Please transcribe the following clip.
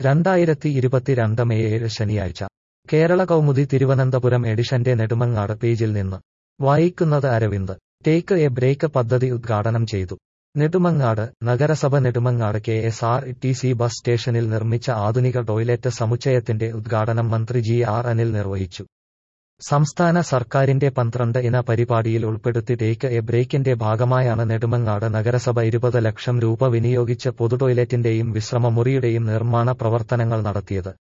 രണ്ടായിരത്തി ഇരുപത്തിരണ്ട് മെയ് ഏഴ് ശനിയാഴ്ച കേരള കൗമുദി തിരുവനന്തപുരം എഡിഷന്റെ നെടുമങ്ങാട് പേജിൽ നിന്ന് വായിക്കുന്നത് അരവിന്ദ് ടേക്ക് എ ബ്രേക്ക് പദ്ധതി ഉദ്ഘാടനം ചെയ്തു നെടുമങ്ങാട് നഗരസഭ Nedumangad K S R T C bus സ്റ്റേഷനിൽ നിർമ്മിച്ച ആധുനിക ടോയ്ലറ്റ് സമുച്ചയത്തിന്റെ ഉദ്ഘാടനം മന്ത്രി ജി ആർ അനിൽ നിർവഹിച്ചു സംസ്ഥാന സർക്കാരിന്റെ പന്ത്രണ്ട് ഇന പരിപാടിയിൽ ഉൾപ്പെടുത്തി ടേക്ക് എ ബ്രേക്കിന്റെ ഭാഗമായാണ് നെടുമങ്ങാട് നഗരസഭ ഇരുപത് ലക്ഷം രൂപ വിനിയോഗിച്ച് പൊതു ടോയ്ലറ്റിന്റെയും വിശ്രമമുറിയുടെയും നിർമ്മാണ പ്രവർത്തനങ്ങൾ നടത്തിയത്